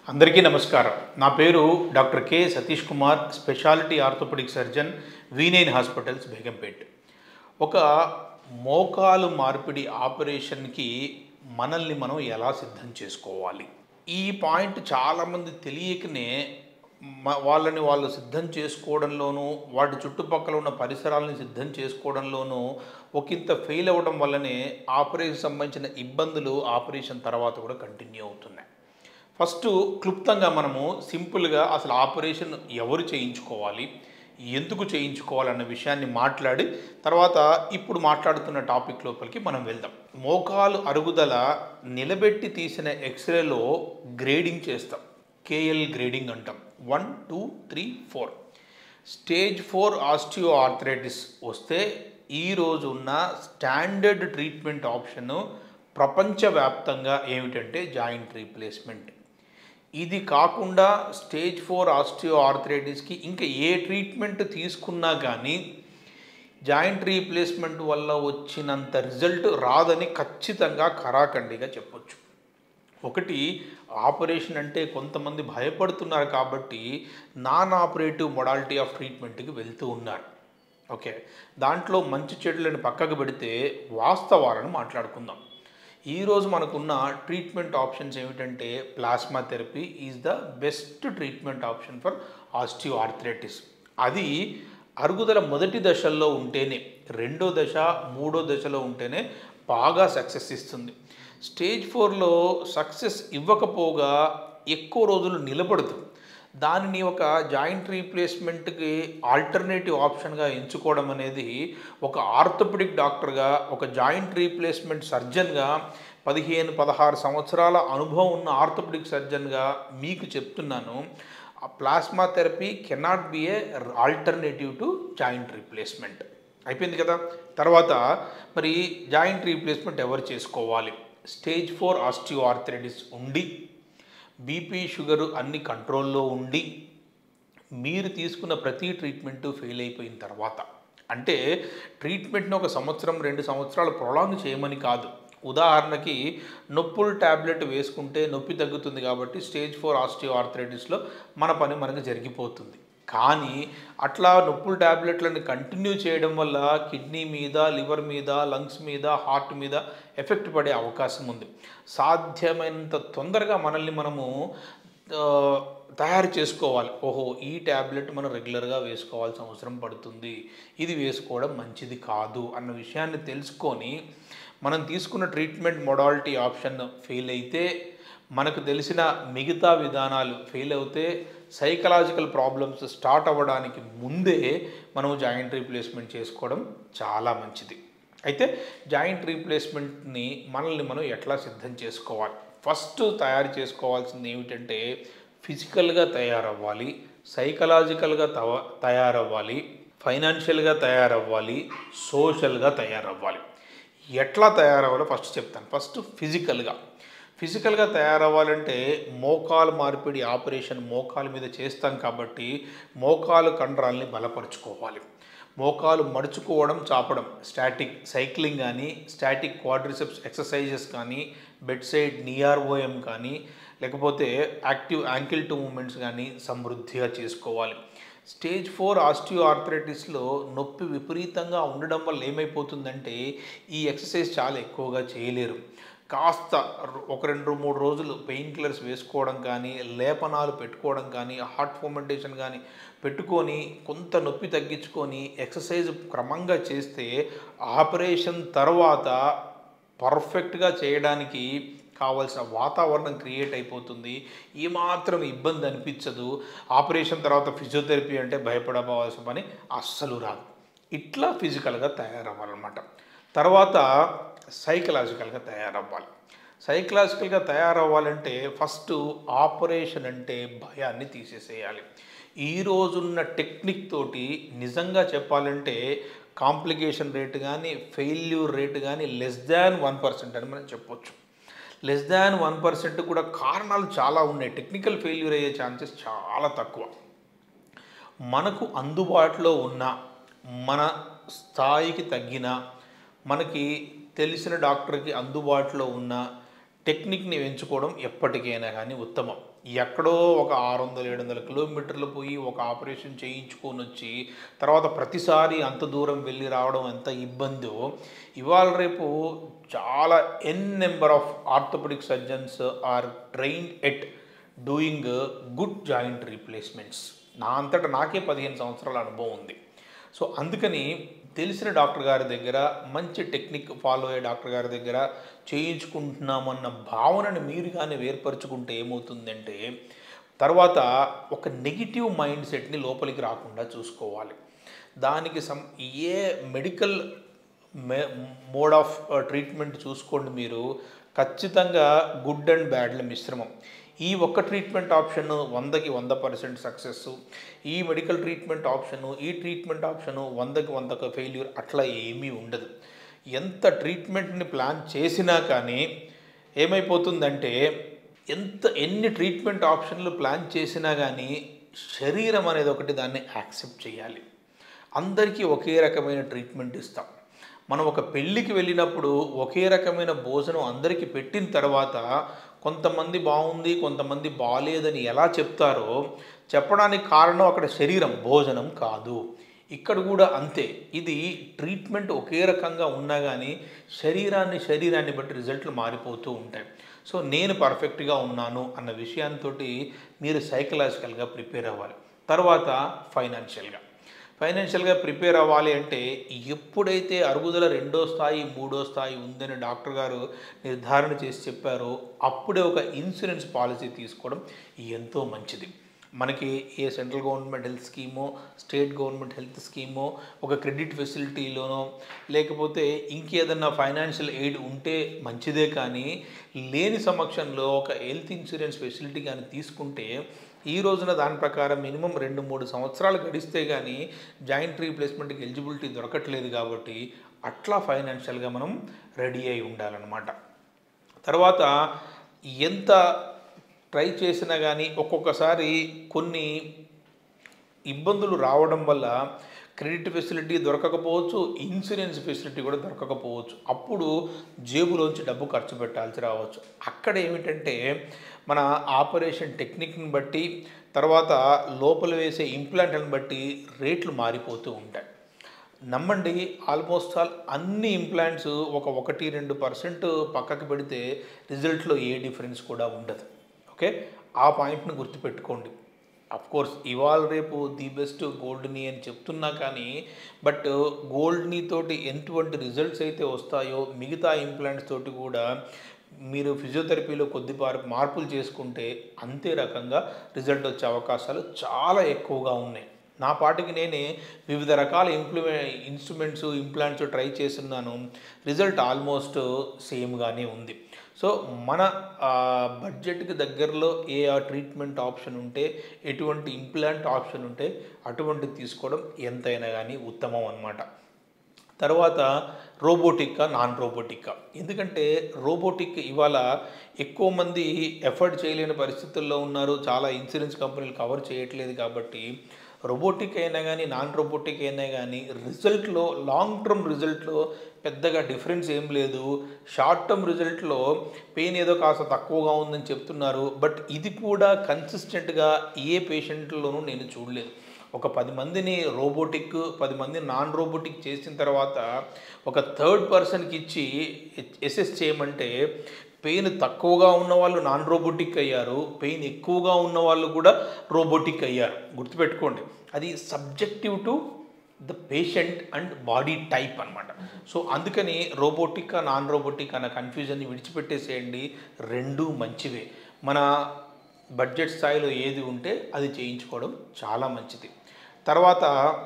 అందరికీ నమస్కారం నా పేరు doctor K Satish Kumar speciality orthopaedic surgeon వీనైన్ హాస్పిటల్స్ బేగంపేట్ ఒక మోకాలు మార్పిడి ఆపరేషన్కి మనల్ని మనం ఎలా సిద్ధం చేసుకోవాలి ఈ పాయింట్ చాలామంది తెలియకనే మ- వాళ్ళని వాళ్ళు సిద్ధం చేసుకోవడంలోనూ వాటి చుట్టుపక్కల ఉన్న పరిసరాలను సిద్ధం చేసుకోవడంలోనూ ఒకంత ఫెయిల్ అవ్వడం వల్లనే ఆపరేషన్ సంబంధించిన ఇబ్బందులు ఆపరేషన్ తర్వాత కూడా కంటిన్యూ అవుతున్నాయి ఫస్ట్ క్లుప్తంగా మనము సింపుల్గా అసలు ఆపరేషన్ ఎవరు చేయించుకోవాలి ఎందుకు చేయించుకోవాలన్న విషయాన్ని మాట్లాడి తర్వాత ఇప్పుడు మాట్లాడుతున్న టాపిక్ లోపలికి మనం వెళ్దాం మోకాలు అరుగుదల నిలబెట్టి తీసిన ఎక్స్రేలో గ్రేడింగ్ చేస్తాం కేఎల్ గ్రేడింగ్ అంటాం one two three four stage four osteoarthritis వస్తే ఈరోజు ఉన్న స్టాండర్డ్ ట్రీట్మెంట్ ఆప్షన్ ప్రపంచవ్యాప్తంగా ఏమిటంటే జాయింట్ రీప్లేస్మెంట్ ఇది కాకుండా స్టేజ్ ఫోర్ ఆస్టియో ఆర్థరైటిస్కి ఇంకా ఏ ట్రీట్మెంట్ తీసుకున్నా కానీ జాయింట్ రీప్లేస్మెంట్ వల్ల వచ్చినంత రిజల్ట్ రాదని ఖచ్చితంగా ఖరాఖండిగా చెప్పొచ్చు ఒకటి ఆపరేషన్ అంటే కొంతమంది భయపడుతున్నారు కాబట్టి నాన్ ఆపరేటివ్ మొడాలిటీ ఆఫ్ ట్రీట్మెంట్కి వెళ్తూ ఉన్నారు ఓకే దాంట్లో మంచి చెడులను పక్కకు పెడితే వాస్తవాలను మాట్లాడుకుందాం ఈరోజు మనకున్న ట్రీట్మెంట్ ఆప్షన్స్ ఏమిటంటే plasma therapy is the best treatment option for osteoarthritis అది అరుగుదల మొదటి దశల్లో ఉంటేనే రెండో దశ మూడో దశలో ఉంటేనే బాగా సక్సెస్ ఇస్తుంది స్టేజ్ ఫోర్లో సక్సెస్ ఇవ్వకపోగా ఎక్కువ రోజులు నిలబడుతుంది దానిని ఒక జాయింట్ రీప్లేస్మెంట్కి ఆల్టర్నేటివ్ ఆప్షన్గా ఎంచుకోవడం అనేది ఒక ఆర్థోపెడిక్ డాక్టర్గా ఒక జాయింట్ రీప్లేస్మెంట్ సర్జన్గా పదిహేను పదహారు సంవత్సరాల అనుభవం ఉన్న ఆర్థోపెడిక్ సర్జన్గా మీకు చెప్తున్నాను plasma therapy cannot be a alternative to joint replacement అయిపోయింది కదా తర్వాత మరి జాయింట్ రీప్లేస్మెంట్ ఎవరు చేసుకోవాలి స్టేజ్ ఫోర్ ఆస్టియో ఆర్థరైటిస్ ఉండి బీపీ షుగరు అన్ని కంట్రోల్లో ఉండి మీరు తీసుకున్న ప్రతి ట్రీట్మెంట్ ఫెయిల్ అయిపోయిన తర్వాత అంటే ట్రీట్మెంట్ని ఒక సంవత్సరం రెండు సంవత్సరాలు ప్రొలాంగ్ చేయమని కాదు ఉదాహరణకి నొప్పులు ట్యాబ్లెట్ వేసుకుంటే నొప్పి తగ్గుతుంది కాబట్టి స్టేజ్ ఫోర్ ఆస్టియో ఆర్థరైటిస్లో మన పని మనకు జరిగిపోతుంది కానీ అట్లా నొప్పుల ట్యాబ్లెట్లను కంటిన్యూ చేయడం వల్ల కిడ్నీ మీద లివర్ మీద లంగ్స్ మీద హార్ట్ మీద ఎఫెక్ట్ పడే అవకాశం ఉంది సాధ్యమైనంత తొందరగా మనల్ని మనము ఆ, తయారు చేసుకోవాలి ఓహో ఈ ట్యాబ్లెట్ మనం రెగ్యులర్గా వేసుకోవాల్సిన అవసరం పడుతుంది ఇది వేసుకోవడం మంచిది కాదు అన్న విషయాన్ని తెలుసుకొని మనం తీసుకున్న ట్రీట్మెంట్ మొడాలిటీ ఆప్షన్ ఫెయిల్ అయితే మనకు తెలిసిన మిగతా విధానాలు ఫెయిల్ అవుతే సైకలాజికల్ ప్రాబ్లమ్స్ స్టార్ట్ అవ్వడానికి ముందే మనం జాయింట్ రీప్లేస్మెంట్ చేసుకోవడం చాలా మంచిది అయితే జాయింట్ రీప్లేస్మెంట్ని మనల్ని మనం ఎట్లా సిద్ధం చేసుకోవాలి ఫస్ట్ తయారు చేసుకోవాల్సింది ఏమిటంటే ఫిజికల్గా తయారవ్వాలి సైకలాజికల్గా తవ తయారవ్వాలి ఫైనాన్షియల్గా తయారవ్వాలి సోషల్గా తయారవ్వాలి ఎట్లా తయారవ్వాలో ఫస్ట్ చెప్తాను ఫస్ట్ ఫిజికల్గా ఫిజికల్గా తయారవ్వాలంటే మోకాలు మార్పిడి ఆపరేషన్ మోకాలు మీద చేస్తాం కాబట్టి మోకాలు కండరాల్ని బలపరుచుకోవాలి మోకాలు మడుచుకోవడం చాపడం స్టాటిక్ సైక్లింగ్ కానీ స్టాటిక్ క్వాడ్రిసెప్స్ ఎక్సర్సైజెస్ కానీ బెడ్ సైడ్ నిఆర్ఓఎం కానీ లేకపోతే యాక్టివ్ యాంకిల్ టు మూమెంట్స్ కానీ సమృద్ధిగా చేసుకోవాలి స్టేజ్ ఫోర్ ఆస్టియో ఆర్థరైటిస్లో నొప్పి విపరీతంగా ఉండడం వల్ల ఏమైపోతుందంటే ఈ ఎక్సర్సైజ్ చాలా ఎక్కువగా చేయలేరు కాస్త ర- ఒక రెండు మూడు రోజులు పెయిన్ కిల్లర్స్ వేసుకోవడం కానీ లేపనాలు పెట్టుకోవడం కానీ హార్ట్ ఫోమెంటేషన్ కానీ పెట్టుకొని కొంత నొప్పి తగ్గించుకొని ఎక్సర్సైజ్ క్రమంగా చేస్తే ఆపరేషన్ తర్వాత పర్ఫెక్ట్గా చేయడానికి కావాల్సిన వాతావరణం క్రియేట్ అయిపోతుంది ఏమాత్రం ఇబ్బంది అనిపించదు ఆపరేషన్ తర్వాత ఫిజియోథెరపీ అంటే భయపడవలసిన పని అస్సలు రాదు ఇట్లా ఫిజికల్గా తయారవ్వాలన్నమాట తర్వాత సైకలాజికల్గా తయారవ్వాలి సైకలాజికల్గా తయారవ్వాలంటే ఫస్ట్ ఆపరేషన్ అంటే భయాన్ని తీసేసేయాలి ఈ రోజున్న టెక్నిక్ తోటి నిజంగా చెప్పాలంటే కాంప్లికేషన్ రేటు కానీ ఫెయిల్యూర్ రేటు కానీ లెస్ దాన్ వన్ పర్సెంట్ అని మనం చెప్పొచ్చు లెస్ దాన్ వన్ పర్సెంట్ కూడా కారణాలు చాలా ఉన్నాయి టెక్నికల్ ఫెయిల్యూర్ అయ్యే ఛాన్సెస్ చాలా తక్కువ మనకు అందుబాటులో ఉన్న మన స్థాయికి తగ్గిన మనకి తెలిసిన డాక్టర్కి అందుబాటులో ఉన్న టెక్నిక్ని ఎంచుకోవడం ఎప్పటికైనా కానీ ఉత్తమం ఎక్కడో ఒక ఆరు వందల ఏడు వందల కిలోమీటర్లు పోయి ఒక ఆపరేషన్ చేయించుకొని వచ్చి తర్వాత ప్రతిసారి అంత దూరం వెళ్ళి రావడం ఎంత ఇబ్బందో ఇవాళ రేపు చాలా N number of orthopaedic surgeons are trained at doing good joint replacements నా అంతటా నాకే పదిహేను సంవత్సరాల అనుభవం ఉంది సో అందుకని తెలిసిన డాక్టర్ గారి దగ్గర మంచి టెక్నిక్ ఫాలో అయ్యే డాక్టర్ గారి దగ్గర చేయించుకుంటున్నామన్న భావనని మీరు కానీ వేర్పరచుకుంటే ఏమవుతుందంటే తర్వాత ఒక నెగిటివ్ మైండ్ సెట్ని లోపలికి రాకుండా చూసుకోవాలి దానికి some a medical may mode of treatment చూసుకోండి మీరు ఖచ్చితంగా గుడ్ అండ్ బ్యాడ్ల మిశ్రమం ఈ ఒక్క ట్రీట్మెంట్ ఆప్షన్ వందకి వంద పర్సెంట్ సక్సెస్ ఈ మెడికల్ ట్రీట్మెంట్ ఆప్షన్ ఈ ట్రీట్మెంట్ ఆప్షన్ వందకి వందకు ఫెయిల్యూర్ అట్లా ఏమీ ఉండదు ఎంత ట్రీట్మెంట్ని ప్లాన్ చేసినా కానీ ఏమైపోతుందంటే ఎంత ఎన్ని ట్రీట్మెంట్ ఆప్షన్లు ప్లాన్ చేసినా కానీ శరీరం అనేది ఒకటి దాన్ని యాక్సెప్ట్ చేయాలి అందరికీ ఒకే రకమైన ట్రీట్మెంట్ ఇస్తాం మనం ఒక పెళ్ళికి వెళ్ళినప్పుడు ఒకే రకమైన భోజనం అందరికీ పెట్టిన తర్వాత కొంతమంది బాగుంది కొంతమంది బాగాలేదని ఎలా చెప్తారో చెప్పడానికి కారణం అక్కడ శరీరం భోజనం కాదు ఇక్కడ కూడా అంతే ఇది ట్రీట్మెంట్ ఒకే రకంగా ఉన్నా కానీ శరీరాన్ని శరీరాన్ని బట్టి రిజల్ట్లు మారిపోతూ ఉంటాయి సో నేను పర్ఫెక్ట్గా ఉన్నాను అన్న విషయంతో మీరు సైకలాజికల్గా ప్రిపేర్ అవ్వాలి తర్వాత ఫైనాన్షియల్గా ఫైనాన్షియల్గా ప్రిపేర్ అవ్వాలి అంటే ఎప్పుడైతే అరుగుదల రెండో స్థాయి మూడో స్థాయి ఉందని డాక్టర్ గారు నిర్ధారణ చేసి చెప్పారో అప్పుడే ఒక ఇన్సూరెన్స్ పాలసీ తీసుకోవడం ఎంతో మంచిది మనకి ఏ సెంట్రల్ గవర్నమెంట్ హెల్త్ స్కీమో స్టేట్ గవర్నమెంట్ హెల్త్ స్కీమో ఒక క్రెడిట్ ఫెసిలిటీలోనో లేకపోతే ఇంకేదన్నా ఫైనాన్షియల్ ఎయిడ్ ఉంటే మంచిదే కానీ లేని సమక్షంలో ఒక హెల్త్ ఇన్సూరెన్స్ ఫెసిలిటీ కానీ తీసుకుంటే ఈ రోజున దాని ప్రకారం మినిమం రెండు మూడు సంవత్సరాలు గడిస్తే కానీ జాయింట్ రీప్లేస్మెంట్కి ఎలిజిబిలిటీ దొరకట్లేదు కాబట్టి అట్లా ఫైనాన్షియల్గా మనం రెడీ అయి ఉండాలన్నమాట తర్వాత ఎంత ట్రై చేసినా కానీ ఒక్కొక్కసారి కొన్ని ఇబ్బందులు రావడం వల్ల క్రెడిట్ ఫెసిలిటీ దొరకకపోవచ్చు ఇన్సూరెన్స్ ఫెసిలిటీ కూడా దొరకకపోవచ్చు అప్పుడు జేబులోంచి డబ్బు ఖర్చు పెట్టాల్సి రావచ్చు అక్కడ ఏమిటంటే మన ఆపరేషన్ టెక్నిక్ని బట్టి తర్వాత లోపల వేసే ఇంప్లాంట్లను బట్టి రేట్లు మారిపోతూ ఉంటాయి నమ్మండి ఆల్మోస్ట్ ఆల్ అన్ని ఇంప్లాంట్స్ ఒక ఒకటి రెండు పర్సెంట్ పక్కకు పెడితే రిజల్ట్లో ఏ డిఫరెన్స్ కూడా ఉండదు ఓకే ఆ పాయింట్ని గుర్తుపెట్టుకోండి అఫ్ కోర్స్ ఇవాళ రేపు ది బెస్ట్ గోల్డ్ని అని చెప్తున్నా కానీ బట్ గోల్డ్ని తోటి ఎటువంటి రిజల్ట్స్ అయితే వస్తాయో మిగతా ఇంప్లాంట్స్ తోటి కూడా మీరు ఫిజియోథెరపీలో కొద్దిపారు మార్పులు చేసుకుంటే అంతే రకంగా రిజల్ట్ వచ్చే అవకాశాలు చాలా ఎక్కువగా ఉన్నాయి నా పాటికి నేనే వివిధ రకాల ఇంప్లిమె ఇన్స్ట్రుమెంట్స్ ఇంప్లాంట్స్ ట్రై చేస్తున్నాను రిజల్ట్ ఆల్మోస్ట్ సేమ్గానే ఉంది సో మన ఆ, బడ్జెట్కి దగ్గరలో ఏ ఆ ట్రీట్మెంట్ ఆప్షన్ ఉంటే ఎటువంటి ఇంప్లాంట్ ఆప్షన్ ఉంటే అటువంటిది తీసుకోవడం ఎంతైనా కానీ ఉత్తమం అన్నమాట తర్వాత రోబోటిక్కా నాన్ రోబోటిక్కా ఎందుకంటే రోబోటిక్ ఇవాళ ఎక్కువ మంది ఎఫర్ట్ చేయలేని పరిస్థితుల్లో ఉన్నారు చాలా ఇన్సూరెన్స్ కంపెనీలు కవర్ చేయట్లేదు కాబట్టి రోబోటిక్ అయినా కానీ నాన్ రోబోటిక్ అయినా కానీ రిజల్ట్లో లాంగ్ టర్మ్ రిజల్ట్లో పెద్దగా డిఫరెన్స్ ఏం లేదు షార్ట్ టర్మ్ రిజల్ట్లో పెయిన్ ఏదో కాస్త తక్కువగా ఉందని చెప్తున్నారు బట్ ఇది కూడా కన్సిస్టెంట్గా ఏ పేషెంట్లోనూ నేను చూడలేదు ఒక పది మందిని రోబోటిక్ పది మందిని నాన్ రోబోటిక్ చేసిన తర్వాత ఒక థర్డ్ పర్సన్కి ఇచ్చి ఎస్ఎస్ చేయమంటే పెయిన్ తక్కువగా ఉన్న వాళ్ళు నాన్ రోబోటిక్ అయ్యారు పెయిన్ ఎక్కువగా ఉన్న వాళ్ళు కూడా రోబోటిక్ అయ్యారు గుర్తుపెట్టుకోండి అది subjective to the patient and body type అన్నమాట సో అందుకని రోబోటిక్ నాన్ రోబోటిక్ అన్న కన్ఫ్యూజన్ని విడిచిపెట్టేసేయండి రెండూ మంచివే మన బడ్జెట్ స్థాయిలో ఏది ఉంటే అది చేయించుకోవడం చాలా మంచిది తర్వాత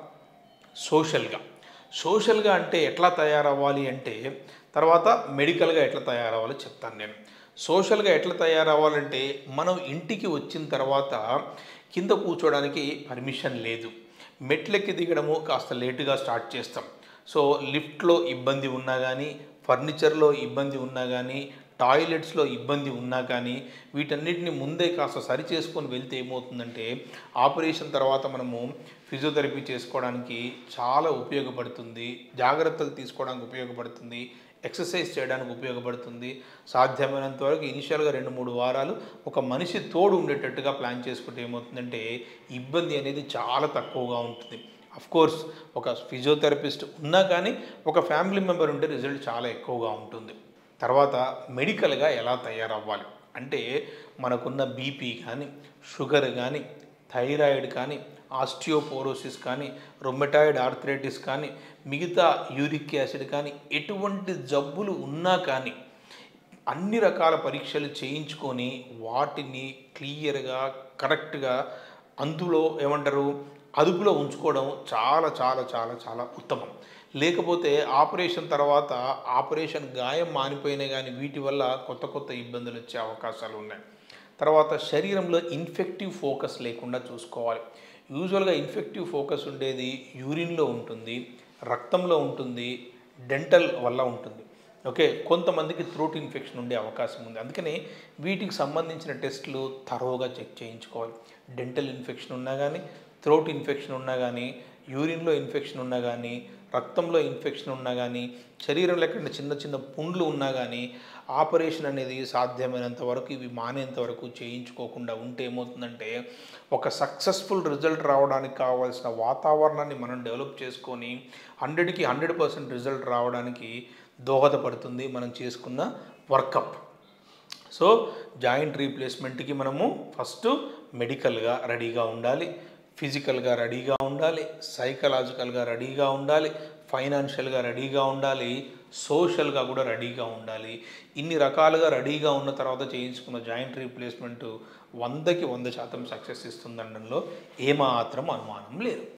సోషల్గా సోషల్గా అంటే ఎట్లా తయారవ్వాలి అంటే తర్వాత మెడికల్గా ఎట్లా తయారవ్వాలో చెప్తాను నేను సోషల్గా ఎట్లా తయారవ్వాలంటే మనం ఇంటికి వచ్చిన తర్వాత కింద కూర్చోడానికి పర్మిషన్ లేదు మెట్లెక్కి దిగడము కాస్త లేటుగా స్టార్ట్ చేస్తాం సో లిఫ్ట్లో ఇబ్బంది ఉన్నా కానీ ఫర్నిచర్లో ఇబ్బంది ఉన్నా కానీ టాయిలెట్స్లో ఇబ్బంది ఉన్నా కానీ వీటన్నిటిని ముందే కాస్త సరి చేసుకొని వెళ్తే ఏమవుతుందంటే ఆపరేషన్ తర్వాత మనము ఫిజియోథెరపీ చేసుకోవడానికి చాలా ఉపయోగపడుతుంది జాగ్రత్తలు తీసుకోవడానికి ఉపయోగపడుతుంది ఎక్సర్సైజ్ చేయడానికి ఉపయోగపడుతుంది సాధ్యమైనంత వరకు ఇనిషియల్గా రెండు మూడు వారాలు ఒక మనిషి తోడు ఉండేటట్టుగా ప్లాన్ చేసుకుంటే ఏమవుతుందంటే ఇబ్బంది అనేది చాలా తక్కువగా ఉంటుంది అఫ్ కోర్స్ ఒక ఫిజియోథెరపిస్ట్ ఉన్నా కానీ ఒక ఫ్యామిలీ మెంబర్ ఉంటే రిజల్ట్ చాలా ఎక్కువగా ఉంటుంది తర్వాత మెడికల్గా ఎలా తయారవ్వాలి అంటే మనకున్న బీపీ కానీ షుగర్ కానీ థైరాయిడ్ కానీ ఆస్టియోపోరోసిస్ కానీ రొమెటాయిడ్ ఆర్థరైటిస్ కానీ మిగతా యూరిక్ యాసిడ్ కానీ ఎటువంటి జబ్బులు ఉన్నా కానీ అన్ని రకాల పరీక్షలు చేయించుకొని వాటిని క్లియర్గా కరెక్ట్గా అందులో ఏమంటారు అదుపులో ఉంచుకోవడం చాలా చాలా చాలా చాలా ఉత్తమం లేకపోతే ఆపరేషన్ తర్వాత ఆపరేషన్ గాయం మానిపోయినా కానీ వీటి వల్ల కొత్త కొత్త ఇబ్బందులు వచ్చే అవకాశాలు ఉన్నాయి తర్వాత శరీరంలో ఇన్ఫెక్టివ్ ఫోకస్ లేకుండా చూసుకోవాలి యూజువల్గా ఇన్ఫెక్టివ్ ఫోకస్ ఉండేది యూరిన్లో ఉంటుంది రక్తంలో ఉంటుంది డెంటల్ వల్ల ఉంటుంది ఓకే కొంతమందికి థ్రోట్ ఇన్ఫెక్షన్ ఉండే అవకాశం ఉంది అందుకని వీటికి సంబంధించిన టెస్టులు తరోగా చెక్ చేయించుకోవాలి డెంటల్ ఇన్ఫెక్షన్ ఉన్నా కానీ థ్రోట్ ఇన్ఫెక్షన్ ఉన్నా కానీ యూరిన్లో ఇన్ఫెక్షన్ ఉన్నా కానీ రక్తంలో ఇన్ఫెక్షన్ ఉన్నా కానీ శరీరంలో ఎక్కడ చిన్న చిన్న పుండ్లు ఉన్నా కానీ ఆపరేషన్ అనేది సాధ్యమైనంత వరకు ఇవి మానేంత వరకు చేయించుకోకుండా ఉంటే ఏమవుతుందంటే ఒక సక్సెస్ఫుల్ రిజల్ట్ రావడానికి కావాల్సిన వాతావరణాన్ని మనం డెవలప్ చేసుకొని హండ్రెడ్కి హండ్రెడ్ పర్సెంట్ రిజల్ట్ రావడానికి దోహదపడుతుంది మనం చేసుకున్న వర్కప్ సో జాయింట్ రీప్లేస్మెంట్కి మనము ఫస్ట్ మెడికల్గా రెడీగా ఉండాలి ఫిజికల్గా రెడీగా ఉండాలి సైకలాజికల్గా రెడీగా ఉండాలి ఫైనాన్షియల్గా రెడీగా ఉండాలి సోషల్గా కూడా రెడీగా ఉండాలి ఇన్ని రకాలుగా రెడీగా ఉన్న తర్వాత చేయించుకున్న జాయింట్ రీప్లేస్మెంట్ వందకి వంద శాతం సక్సెస్ ఇస్తుందనడంలో ఏమాత్రం అనుమానం లేదు